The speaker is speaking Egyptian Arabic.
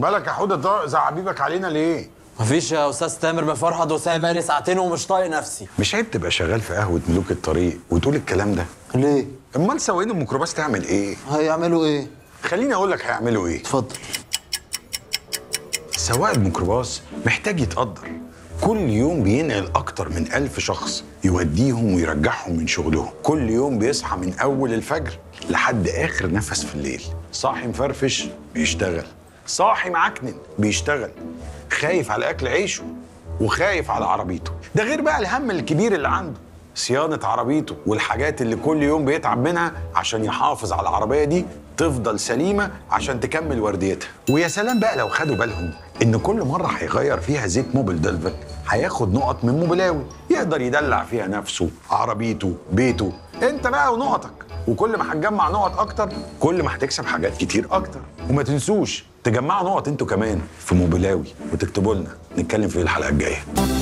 بالك يا حوده طارق زعبيبك علينا ليه مفيش يا استاذ تامر مفرحد وسايب بقالي ساعتين ومش طايق نفسي مش عيب تبقى شغال في قهوه ملوك الطريق وتقول الكلام ده ليه امال سواقين الميكروباص تعمل ايه هيعملوا ايه خليني اقول لك هيعملوا ايه اتفضل سواق الميكروباص محتاج يتقدر كل يوم بينقل أكتر من ألف شخص يوديهم ويرجعهم من شغلهم كل يوم بيصحى من أول الفجر لحد آخر نفس في الليل صاحي مفرفش بيشتغل صاحي معكنن بيشتغل خايف على أكل عيشه وخايف على عربيته ده غير بقى الهم الكبير اللي عنده صيانة عربيته والحاجات اللي كل يوم بيتعب منها عشان يحافظ على العربية دي تفضل سليمة عشان تكمل ورديتها ويا سلام بقى لو خدوا بالهم إن كل مرة هيغير فيها زيت موبيل دلفك هياخد نقط من موبيلاوي يقدر يدلع فيها نفسه عربيته بيته انت بقى ونقطك وكل ما هتجمع نقط اكتر كل ما هتكسب حاجات كتير اكتر وما تنسوش تجمعوا نقط انتوا كمان في موبيلاوي وتكتبوا لنا نتكلم في الحلقه الجايه